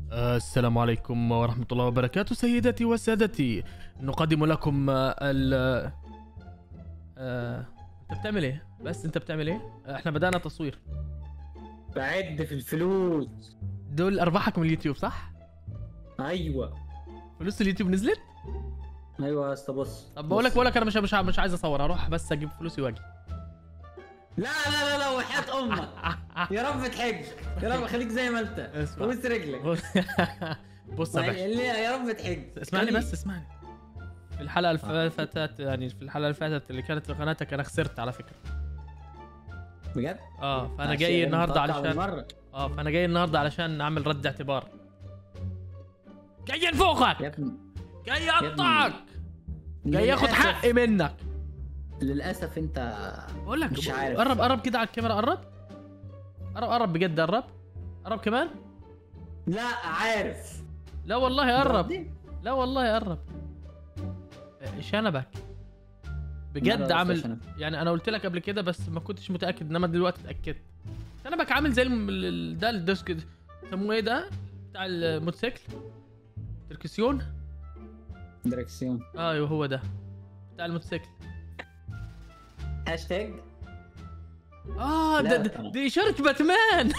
السلام عليكم ورحمة الله وبركاته سيداتي وسادتي نقدم لكم آه، ال آه، انت بتعمل ايه؟ بس انت بتعمل ايه؟ احنا بدأنا تصوير بعد في الفلوس دول ارباحك من اليوتيوب صح؟ ايوه فلوس اليوتيوب نزلت؟ ايوه يا اسطى بص طب بقول لك بص. بقول لك انا مش مش مش عايز اصور هروح بس اجيب فلوسي واجي لا لا لا لا وحياة امك يا رب تحج يا رب خليك زي ما انت اسمع. بوس رجلك بص بص يا باشا اللي- يا رب تحج اسمعني خليك. بس اسمعني في الحلقة اللي فاتت يعني في الحلقة اللي فاتت اللي كانت في قناتك انا خسرت على فكرة بجد اه فانا عشان جاي النهارده متوقع علشان بالمرة. اه فانا جاي النهارده علشان اعمل رد اعتبار جاي انفخك يا ابني جاي ابني. اقطعك جاي ياخد للأسف- حقي منك للاسف انت بقول لك مش عارف. قرب قرب كده على الكاميرا قرب قرب قرب بجد قرب قرب كمان لا عارف لا والله قرب دي؟ لا والله قرب آه، شنبك لا، بجد لا، عامل شنب. يعني انا قلت لك قبل كده بس ما كنتش متاكد انما دلوقتي اتاكدت شنبك عامل زي الم... ال- ال- ده الديسك سموه ايه ده بتاع الموتوسيكل تركسيون دركسيون ايوه هو ده بتاع الموتوسيكل هاشتاج اه لا، ده, ده أنا. دي اشاره باتمان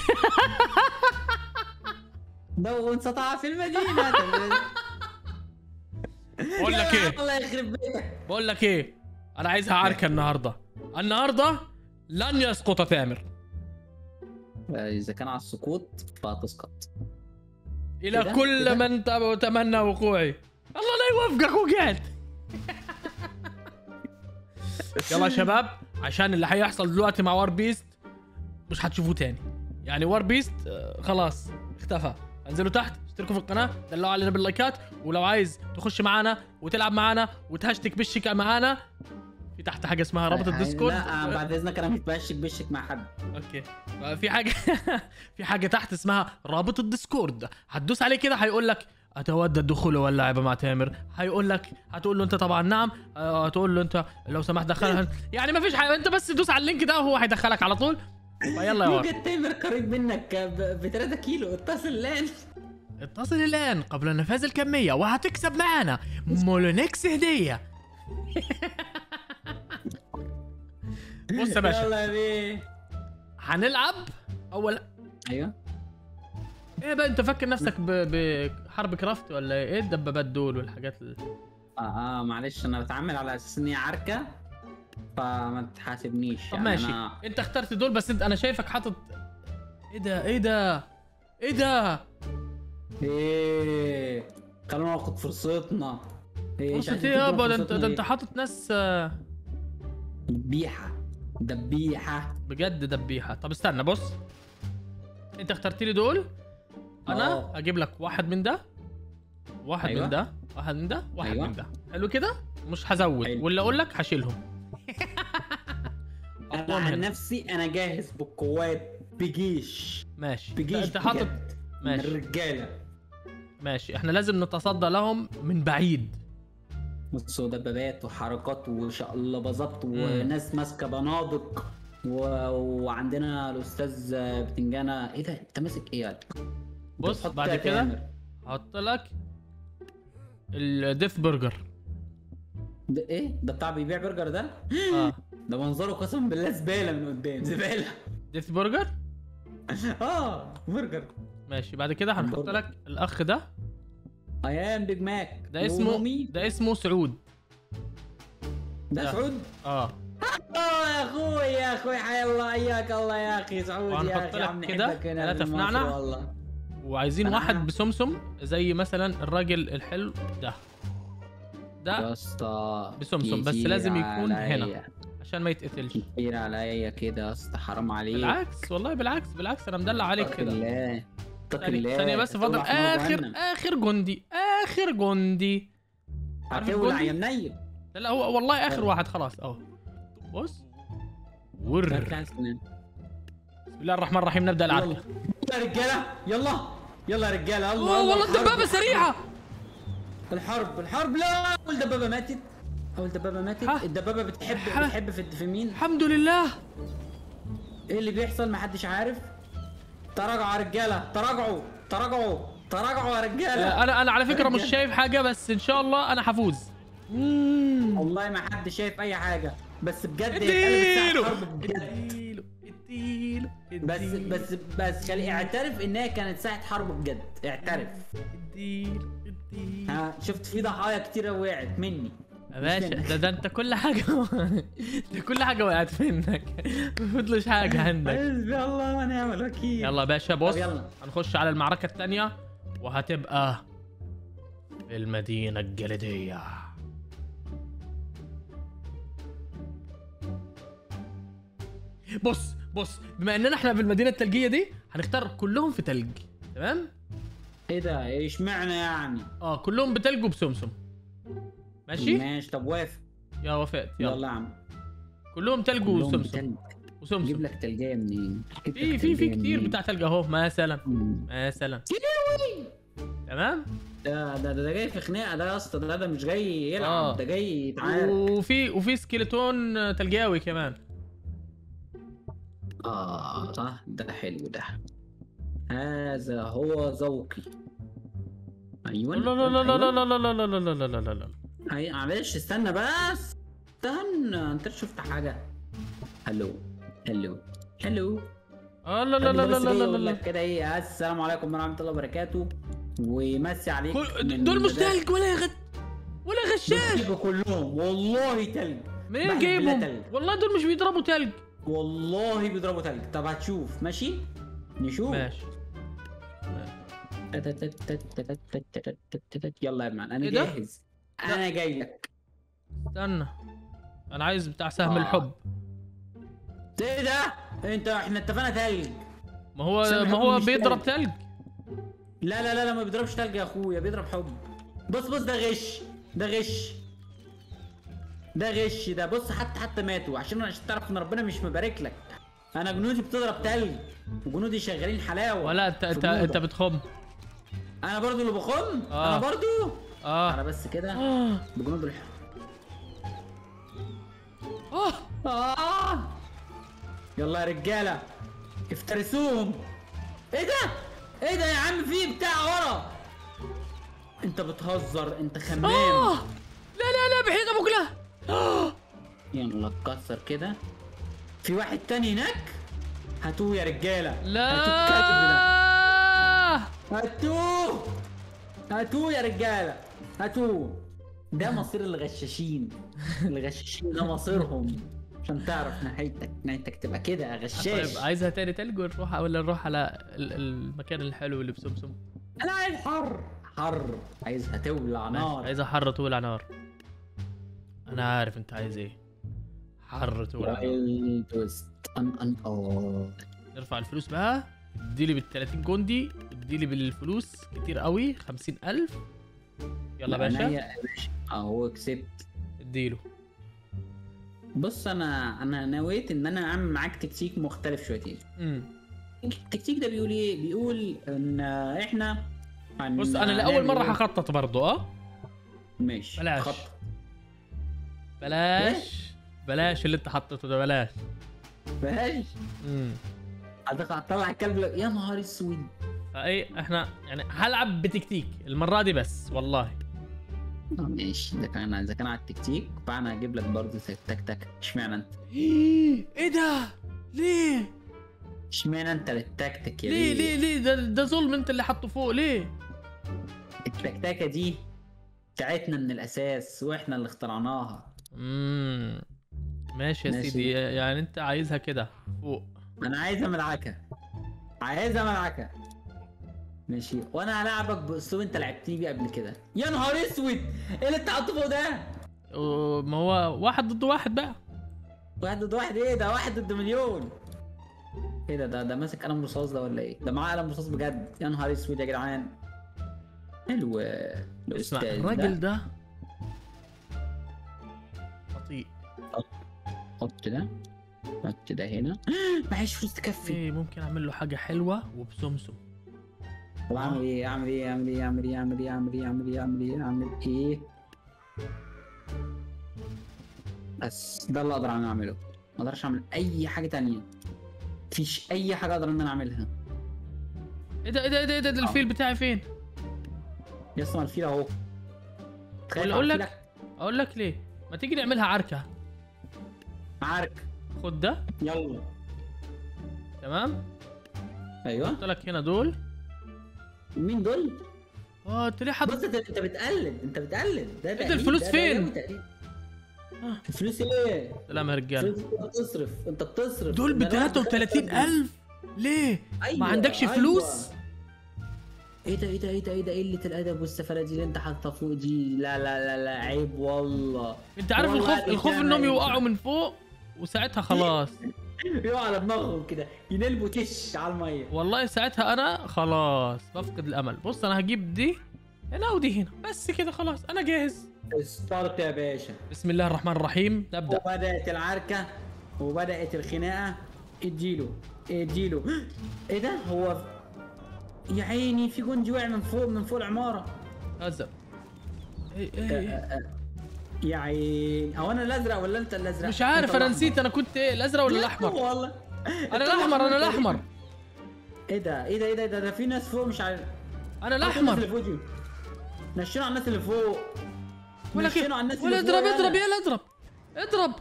دو انسطع في المدينة بقول لك يا ايه الله يخرب بيتك بقول لك ايه انا عايزها عركه النهارده النهارده لن يسقط تامر اذا كان على السقوط فهتسقط الى كده؟ كل كده؟ من تب- تمنى وقوعي الله لا يوفقك وقعت يلا يا شباب عشان اللي حيحصل دلوقتي مع وار بيست مش هتشوفوه تاني يعني وار بيست آه، خلاص اختفى انزلوا تحت اشتركوا في القناه دلعوا علينا باللايكات ولو عايز تخش معانا وتلعب معانا وتهشتك بشك معانا في تحت حاجه اسمها رابط الديسكورد لا بعد اذنك انا مش بشك بشك مع حد اوكي في حاجه في حاجه تحت اسمها رابط الديسكورد هتدوس عليه كده هيقول لك اتود الدخول واللعب مع تامر هيقول لك هتقول له انت طبعا نعم آه، هتقول له انت لو سمحت دخلها يعني ما فيش حاجه انت بس دوس على اللينك ده وهو هيدخلك على طول فيلا يا ورد يوجد تامر قريب منك ب 3 كيلو اتصل الان اتصل الان قبل نفاذ الكميه وهتكسب معانا مولونكس هديه بص يا باشا يلا بيه هنلعب اول ايوه ايه بقى انت فاكر نفسك ب- بحرب كرافت ولا ايه ايه الدبابات دول والحاجات ال... اه اه معلش انا بتعامل على اساس ان هي عركه فما تحاسبنيش طب يعني ماشي أنا... انت اخترت دول بس انت انا شايفك حاطط ايه ده ايه ده ايه ده ايه خلونا ناخد فرصتنا ايه مش فرصة عايزين ايه يابا تدونا ده انت فرصتنا ده انت ليه؟ حاطط ناس آه، دبيحه دبيحه بجد دبيحة طب استنى بص انت اخترت لي دول انا اه. اجيب لك واحد من ده واحد أيوة. من ده واحد من ده واحد أيوة. من ده حلو كده مش هزود حلو. واللي اقول لك هشيلهم انا أحطهم عن هنا. نفسي انا جاهز بالقوات بجيش ماشي بجيش انت حاطط بجد. من ماشي الرجاله ماشي احنا لازم نتصدى لهم من بعيد بصوا دبابات وحركات وشقلباظات وناس ماسكه بنادق و... وعندنا الاستاذ بتنجانه ايه ده انت ماسك ايه يعني بص بتحط بعد فيها كده تامر. هحط لك الديث برجر ده ايه ده بتاع بيبيع برجر ده اه ده منظره قسما بالله زباله من قدام زباله ديث برجر اه برجر ماشي بعد كده هنحط برجر. لك الاخ ده ايام بيج ماك ده اسمه ده اسمه سعود ده ده. سعود اه اه يا اخوي يا اخوي حيا الله اياك الله يا اخي سعود وهنحط يا اخي لك عم كده نحبك هنا ثلاثة في في مصر نعنع. والله وعايزين أنا واحد عارف. بسمسم زي مثلا الراجل الحلو ده ده يا اسطى بسمسم، بس كتير لازم يكون هنا. عليا. عشان ما يتقتلش كتير عليا كده يا اسطى حرام عليك بالعكس والله بالعكس بالعكس انا مدلع عليك اتق كده الله اتق ثانية الله ثانية بس فاضل هتولع في نار اخر جهنم. اخر جندي اخر جندي عارف هتولع الجندي؟ يا منيل لا لا هو والله اخر يلا. واحد خلاص اهو بص ور ثلاث سنين. بسم الله الرحمن الرحيم نبدا يلا العركه يا رجاله يلا يلا يا رجاله الله اوه الله والله الحرب. الدبابه سريعه الحرب الحرب لا اول دبابه ماتت اول دبابه ماتت ها؟ الدبابه بتحب ها؟ بتحب في, في مين الحمد لله ايه اللي بيحصل محدش عارف تراجعوا يا رجاله تراجعوا تراجعوا تراجعوا يا رجاله انا انا على فكره مش رجال. شايف حاجه بس ان شاء الله انا حفوز مم. والله ما حد شايف اي حاجه بس بجد هي اتقلبت ساعة اديله حرب بجد اديله اديله بس اديله. بس بس خلي اعترف انها كانت ساعه حرب بجد اعترف اديله اديله ها شفت في ضحايا كتيره وقعت مني يا باشا ده, ده انت كل حاجه ده كل حاجه وقعت منك ما فضلش حاجه عندك حسبي الله ونعم الوكيل يلا يا باشا بص طب يلا. هنخش على المعركه الثانيه وهتبقى في المدينه الجليديه بص بص بما اننا احنا في المدينه الثلجيه دي هنختار كلهم في ثلج تمام ايه ده ايش معنى يعني اه كلهم بتلج وبسمسم ماشي ماشي طب وافق يا وفاء يلا يلا يا عم كلهم تلج كلهم وسمسم بتلج. جيب وسمسم لك تلجايه منين جيب في لك في في تلجاية كتير منين؟ بتاع تلج اهو مثلا مم. مثلا تمام ده ده ده جاي في خناقه ده يا اسطى ده ده مش جاي يلعب آه. ده جاي يتعارك وفي وفي سكيلتون تلجاوي كمان اه ده ده حلو ده هذا هو ذوقي ايوه لا لا لا لا لا لا لا لا لا لا لا لا لا لا هي معلش استنى بس استنى انت شفت حاجه هلو هلو هلو آه لا لا لا لا لا لا لا لا كده ايه السلام عليكم ورحمه الله وبركاته ومسي عليك كل- من دول مش بداية- تلج ولا غد ولا غشاش بيجوا كلهم والله تلج منين بحلف جايبهم بالله تلج. والله دول مش بيضربوا تلج والله بيضربوا تلج طب هتشوف ماشي نشوف ماشي يلا يا مان انا إيه ده؟ جاهز انا جاي لك استنى انا عايز بتاع سهم آه. الحب ايه ده انت احنا اتفقنا تلج ما هو سهم ما الحب هو مش بيضرب تلج. تلج لا لا لا لا ما بيضربش تلج يا اخويا بيضرب حب بص بص ده غش ده غش ده غش ده بص حتى حتى ماتوا عشان عشان تعرف ان ربنا مش مبارك لك انا جنودي بتضرب تلج وجنودي شغالين حلاوه ولا انت في انت جنودك. انت بتخم انا برضو اللي بخم آه. انا برضو انا اه بس كده اه بجنود الحب اه آه يلا يا رجالة افترسوهم ايه ده؟ ايه ده يا عم في بتاع ورا انت بتهزر انت آه. خمام لا لا لا بحيث ابو كلاه آه. يلا اتكسر كده في واحد تاني هناك هاتوه يا رجالة هاتوه الكلب ده. لا هاتوه هاتوه يا رجالة هاتوه ده مصير الغشاشين الغشاشين ده مصيرهم عشان تعرف نهايتك نهايتك تبقى كده يا غشاش طيب عايزها تاني تلج ولا نروح ولا نروح على ال- المكان الحلو اللي بسمسم انا عايز حر حر عايزها تولع نار عايزها حر تولع نار انا عارف انت عايز ايه حر تولع نار وايلد ويست ان ان اه نرفع الفلوس بقى اديلي بال 30 جندي اديلي بالفلوس كتير قوي 50000 يلا يا باشا عينيا يا باشا اهو كسبت اديله بص انا انا نويت ان انا اعمل معاك تكتيك مختلف شويتين امم التكتيك ده بيقول ايه بيقول ان احنا هن- بص انا لاول هنعمل مره إيه؟ هخطط برضه اه ماشي بلاش. خط بلاش بلاش اللي انت حطيته ده بلاش بلاش امم هتطلع هتطلع الكلب لك- يا نهار اسود فايه احنا يعني هلعب بتكتيك المره دي بس والله آه، ماشي اذا كان اذا كان على التكتيك فانا هجيب لك برضه تك تك تك اشمعنى انت ايه ده ليه اشمعنى انت للتكتك يا ليه بيه؟ ليه ليه ده, ده ظلم انت اللي حاطه فوق ليه التكتكه دي بتاعتنا من الاساس واحنا اللي اخترعناها امم ماشي يا ماشي. سيدي يعني انت عايزها كده فوق انا عايزها ملعكه عايزها ملعكه ماشي وانا هلاعبك باسلوب انت لعبتني بيه قبل كده يا نهار اسود ايه اللي انت حاطه فوق ده و- ما هو واحد ضد واحد بقى واحد ضد واحد ايه ده واحد ضد مليون ايه ده ده ده ماسك قلم رصاص ده ولا ايه ده معاه قلم رصاص بجد يا نهار اسود يا جدعان حلو اسمع الاستاذ الراجل ده ده بطيء حط ده حط ده هنا معيش فلوس تكفي ايه ممكن اعمل له حاجه حلوه وبسمسم طب اعمل ايه اعمل ايه اعمل ايه اعمل ايه اعمل ايه اعمل ايه اعمل ايه اعمل ايه اعمل ايه بس ده اللي اقدر انا اعمله ما اقدرش اعمل اي حاجه تانية مفيش اي حاجه اقدر ان انا اعملها ايه ده ايه ده ايه ده, إيه ده, ده الفيل بتاعي فين يسمع الفيل اهو تخيل ولا اقول على لك الفيل اقول لك ليه ما تيجي نعملها عركه عارك خد ده يلا تمام ايوه قلت لك هنا دول مين دول؟ اه انت ليه حاطط بص انت انت بتقلد انت بتقلد ده ده تقليد، الفلوس ده- ده فين؟ جامد تقليد. آه. الفلوس ايه؟ سلام يا رجاله الفلوس انت بتصرف انت بتصرف دول ب ده الواحد 33000 ليه أيوة، ما عندكش أيوة. فلوس ايه ده ايه ده ايه ده ايه ده قله الادب والسفاله دي اللي انت حاططها فوق دي لا لا لا لا عيب والله انت عارف والله الخوف دي الخوف كان انهم عيب. يوقعوا من فوق وساعتها خلاص يقع على دماغهم كده ينلبوا تش على الميه والله ساعتها انا خلاص بفقد الامل بص انا هجيب دي هنا ودي هنا بس كده خلاص انا جاهز استارت يا باشا بسم الله الرحمن الرحيم نبدا وبدات العركه وبدات الخناقه اديله اديله ايه ده هو يا عيني في جندي وقع من فوق من فوق العماره هزم إيه إيه إيه. يا عيني هو انا الازرق ولا انت الازرق مش عارف أنت انا الأحمر. نسيت انا كنت ايه الازرق ولا لا الاحمر والله انا الاحمر انا الاحمر ايه ده ايه ده ايه ده ده, ده في ناس فوق مش عارف انا الناس الاحمر اللي فوق دي نشنوا على الناس اللي فوق ولا كيف نشنوا على الناس ولا اللي فوق اضرب اضرب يلا. يلا اضرب اضرب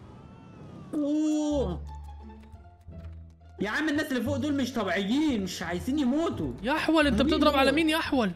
اوه يا عم الناس اللي فوق دول مش طبيعيين مش عايزين يموتوا يا احول انت مين بتضرب على هو؟ مين يا احول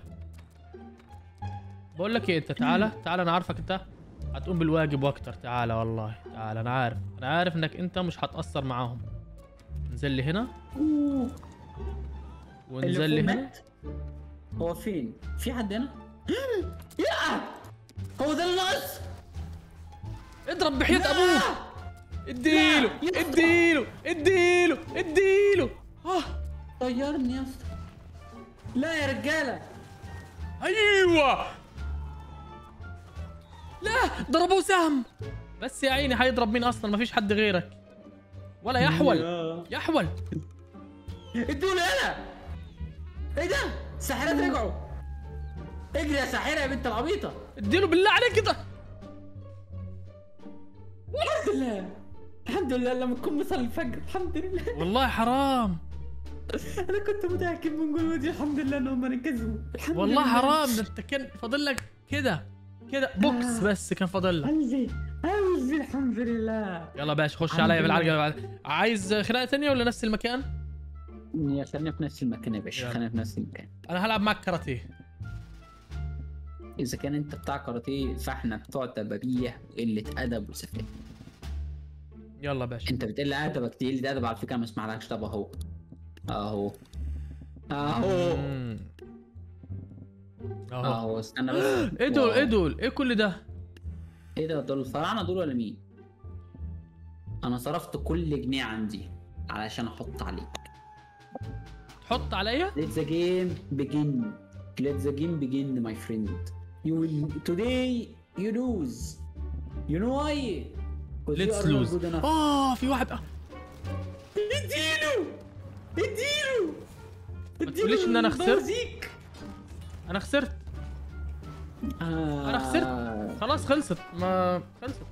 بقول لك ايه انت تعالى تعالى انا عارفك انت هتقوم بالواجب واكتر تعالى والله تعالى انا عارف انا عارف انك انت مش هتأثر معاهم انزل لي هنا أوه. وانزل اللي لي فوق هنا مات هو فين في حد هنا يا هو ده اللي ناقص اضرب بحياة لا! ابوك اديله لا، يا اسطى. اديله اديله اديله اه طيرني يا اسطى لا يا رجاله ايوه لا ضربوه سهم بس يا عيني هيضرب مين اصلا مفيش حد غيرك ولا يحول يا. يحول ادوا لي انا ايه ده الساحرات رجعوا اجري يا ساحره يا بنت العبيطه اديله بالله عليك كده الحمد لله الحمد لله لما نكون مصلي الفجر الحمد لله والله حرام انا كنت متاكد من جلودي الحمد لله ان هم انقذوا الحمد والله لله. حرام ده انت كان فاضل لك كده كده بوكس بس كان فاضل لك قلبي قلبي الحمد لله يلا باش خش الحمد عليا لله. بالعرقه بعد عايز خناقه ثانيه ولا نفس المكان يا خلينا في نفس المكان يا باشا يلا. خلينا في نفس المكان انا هلعب معك كاراتيه اذا كان انت بتاع كاراتيه فاحنا بتوع دبابيه وقله ادب وسفاهه يلا باش انت بتقل ادبك تقل ادب على فكره ما اسمعلكش طب اهو اهو اهو مم. اهو اهو استنى بس ايه دول واو. ايه دول ايه كل ده ايه ده دول الفراعنه دول ولا مين؟ انا صرفت كل جنيه عندي علشان احط عليك تحط عليا Let the game begin Let the game begin my friend You will today you lose You know why? 'Cause you ليتس are not لوز good enough. اه في واحد اديله اديله ما تقوليش إن أنا خسرت. بوزيك. انا خسرت آه. أنا خسرت. خلاص خلصت ما خلصت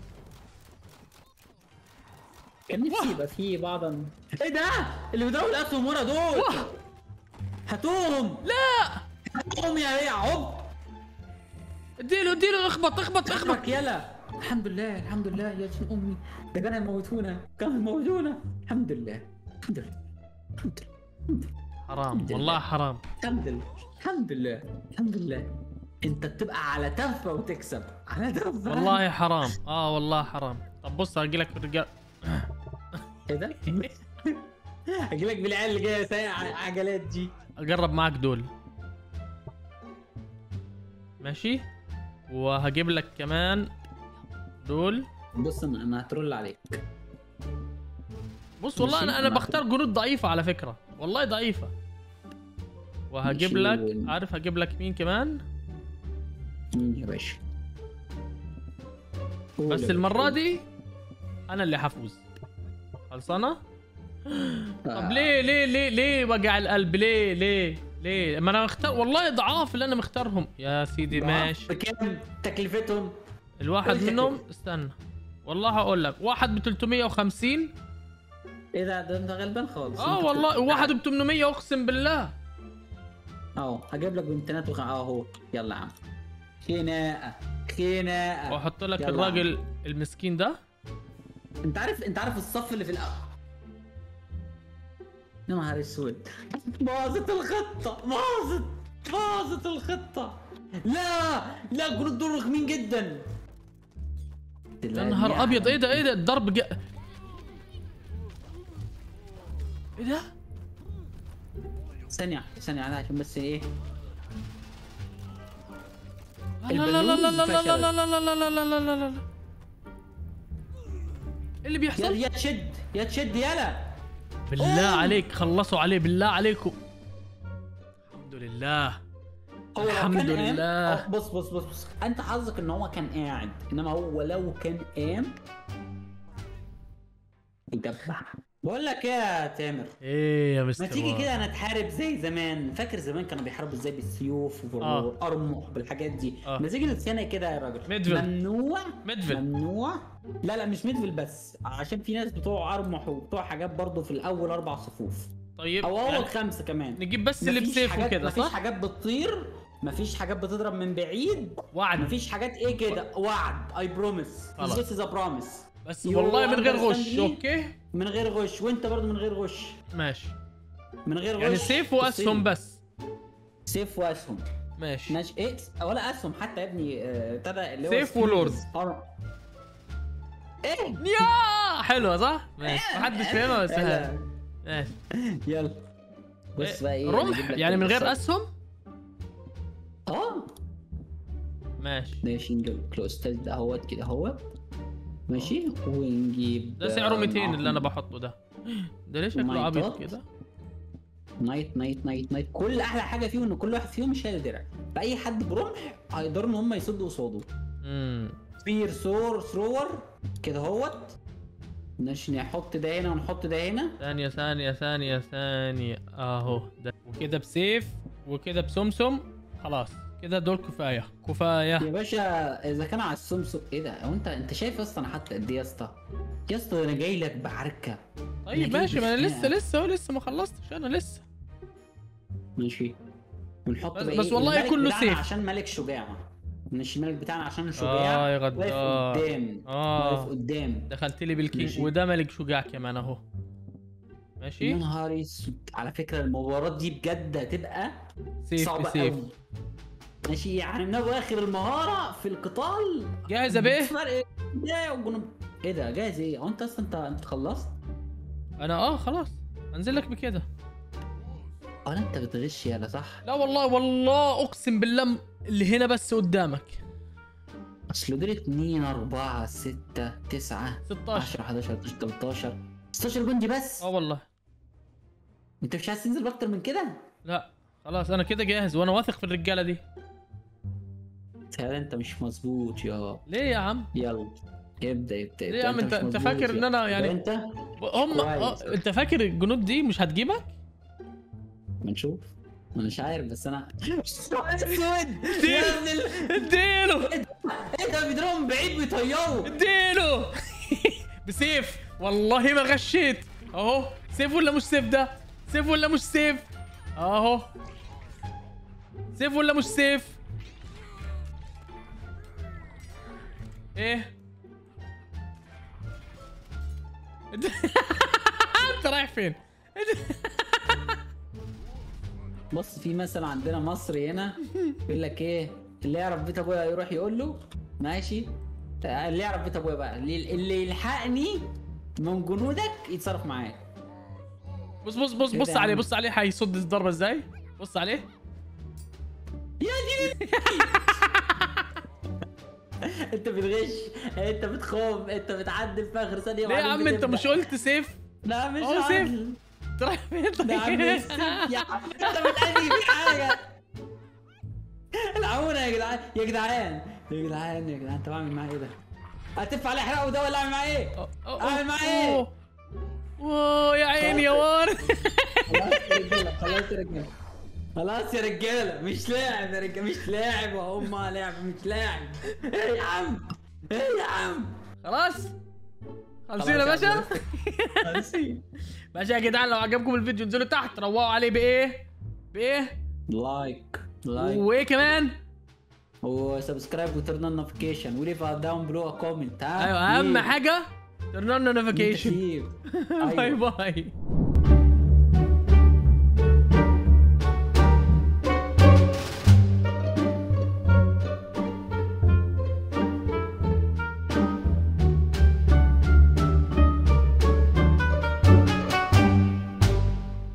كان نفسي يبقى في بعض ايه ده؟ اللي بيضربوا الاسهم ورا دول واه. هاتوهم لا هاتوهم يا يا عب اديله اديله اخبط اخبط اخبط اخبط يلا الحمد لله الحمد لله يا جن امي ده كانوا يموتونا كانوا يموتونا الحمد لله الحمد لله الحمد لله حرام الحمد والله لله. حرام الحمد لله الحمد لله الحمد لله انت بتبقى على تفه وتكسب على تفه والله حرام اه والله حرام طب بص اجي لك رجال ايه ده؟ اجي لك بالعيال اللي جايه سايقه عجلات دي اقرب معاك دول ماشي وهجيب لك كمان دول بص انا انا هترول عليك بص والله ماشي، انا انا معاك. بختار جنود ضعيفه على فكره والله ضعيفه وهجيب ماشي، لك وال- عارف هجيب لك مين كمان مين يا باشا قول يا بس باشا، المره قول. دي انا اللي حفوز خلصانه آه. طب ليه ليه ليه ليه وجع القلب ليه ليه ليه ما انا مختار والله ضعاف اللي انا مختارهم يا سيدي ماشي بكام تكلفتهم؟ الواحد قول لي منهم كده. استنى والله هقول لك واحد ب 350 ايه ده ده انت غلبان خالص اه انت والله بت- وواحد ب 800 اقسم بالله اهو هجيب لك بامتيازات وخ... اهو يلا يا عم خناقه خناقه واحط لك يلا. الراجل المسكين ده انت عارف انت عارف الصف اللي في الاول يا نهار اسود باظت الخطه باظت باظت الخطه لا لا الجنود دول رخمين جدا يا نهار ابيض ايه ده ايه ده الضرب جا... ايه ده؟ ثانية ثانية على عشان بس ايه لا لا لا لا لا لا لا لا لا لا لا لا لا لا لا ايه اللي يا بيحصل؟ يا تشد يا تشد يلا بالله عليك خلصوا عليه بالله عليكم الحمد لله هو لو الحمد كان قام- لله. أه، بص بص بص بص انت حظك ان هو كان قاعد انما هو لو كان قام يدبح بقول لك ايه يا تامر ايه يا ما مستر تيجي وار. كده نتحارب زي زمان فاكر زمان كانوا بيحاربوا ازاي بالسيوف آه. وبالارمح بالحاجات دي آه. ما تيجي نتخانق كده يا راجل ميدفل. ممنوع ميدفل. ممنوع لا لا مش ميدفل بس عشان في ناس بتوع ارمح وبتوع حاجات برضو في الاول اربع صفوف طيب او اول يعني خمسه كمان نجيب بس اللي مفيش بسيف حاجات- وكده مفيش صح؟ حاجات بتطير مفيش حاجات بتضرب من بعيد وعد مفيش حاجات ايه كده وعد اي بروميس خلاص. ذيس از ا بروميس بس You والله من غير غش understand me? اوكي؟ من غير غش وانت برضو من غير غش ماشي من غير غش يعني سيف واسهم بس بس سيف واسهم ماشي ماشي ايه ولا اسهم حتى يا ابني آه، ابتدى اللي هو سيف skills. ولورد. أر- ايه يا حلوه صح؟ ماشي محدش فاهمها بس يلا. ها. ماشي يلا بص بقى ايه رمح نجيب لك يعني من غير كده اسهم؟ اه ماشي ماشي نجيب الاستاذ ده اهوت كده اهوت ماشي ونجيب ده سعره آه، 200 معاهم اللي انا بحطه ده ده ليه شكله عبيط مايتات. كده؟ نايت نايت نايت نايت كل احلى حاجه فيه ان كل واحد فيهم شايل درع فاي حد برمح هيقدروا ان هم يصدوا قصاده امم سبير سور ثرور كده اهوت ماشي نحط ده هنا ونحط ده هنا ثانية ثانية ثانية ثانية اهو ده وكده بسيف وكده بسمسم خلاص كده دول كفاية كفاية يا باشا اذا كان على السمسم ايه ده هو انت انت شايف يا اسطى انا حاطط قد ايه يا اسطى يا اسطى انا جاي لك بعركه طيب أنا ماشي ما انا جايب لسه خناقة. لسه لسه ما خلصتش انا لسه ماشي ونحط بس- بقى بس إيه؟ والله الملك كله بتاعنا سيف. عشان ملك شجاع مش الملك بتاعنا عشان شجاع اه يا واقف غدار قدام اه واقف قدام دخلت لي بالكينج ماشي. وده ملك شجاع كمان اهو يا ماشي نهار اسود على فكره المباراه دي بجد هتبقى سيف صعبه بسيف قوي ماشي يعني من اخر المهاره في القتال جاهز يا بيه فرق ايه وجنوب ايه ده جاهز ايه هو انت اصلا انت انت خلصت انا اه خلاص انزل لك بكده اه انت بتغش يالا صح لا والله والله اقسم بالله م- اللي هنا بس قدامك اصل دول 2 4 6 9 16 10 11 12 13 16 جندي بس اه والله انت مش عايز تنزل باكتر من كده لا خلاص انا كده جاهز وانا واثق في الرجاله دي تخيل انت مش مظبوط يا ليه يا عم يلا ابدا ابدا ليه يا عم انت انت فاكر ان انا يعني انت هم آه كويس. انت فاكر الجنود دي مش هتجيبك ما نشوف انا مش عارف بس انا اسود يا ابن ال... اديله ايه ده بيضربوا من بعيد بيطيروا اديله بسيف والله ما غشيت اهو سيف ولا مش سيف ده سيف ولا مش سيف اهو سيف ولا مش سيف ايه انت رايح فين بص في مثل عندنا مصري هنا يقول لك ايه اللي يعرف بيت ابويا يروح يقول له ماشي اللي يعرف بيت ابويا بقى اللي اللي يلحقني من جنودك يتصرف معايا بص بص بص إيه بص ده يا عليه عم؟ بص عليه هيصد الضربه ازاي بص عليه يا دي انت بتغش انت بتخوف انت بتعدل في اخر ثانيه ليه يا وبعدين عم انت بتبدأ. مش قلت سيف لا مش هو سيف. عادل. انت رايح فين ده يا عم طيب السيف. يا عم انت بتأذي في حاجه العونا يا جدعان يا جدعان يا جدعان يا جدعان انت بعمل معايا ايه ده؟ هتف على حرقه ده ولا اعمل معاه ايه؟ أوه، أوه، اعمل معاه ايه؟ أوه. اوه يا عيني يا وار خلاص يا رجاله خلاص يا رجاله خلاص يا رجاله مش لاعب يا رجاله مش لاعب وهم لاعب مش لاعب ايه يا عم ايه يا عم خلاص خلصين يا باشا خلصين باشا يا جدعان لو عجبكم الفيديو انزلوا تحت روقوا عليه بايه بايه لايك لايك وايه كمان وسبسكرايب وترن اون نوتيفيكيشن وليف داون بلو كومنت ها ايوه اهم ليه؟ حاجه ترن اون انت نوتيفيكيشن كيف؟ باي أيوة. باي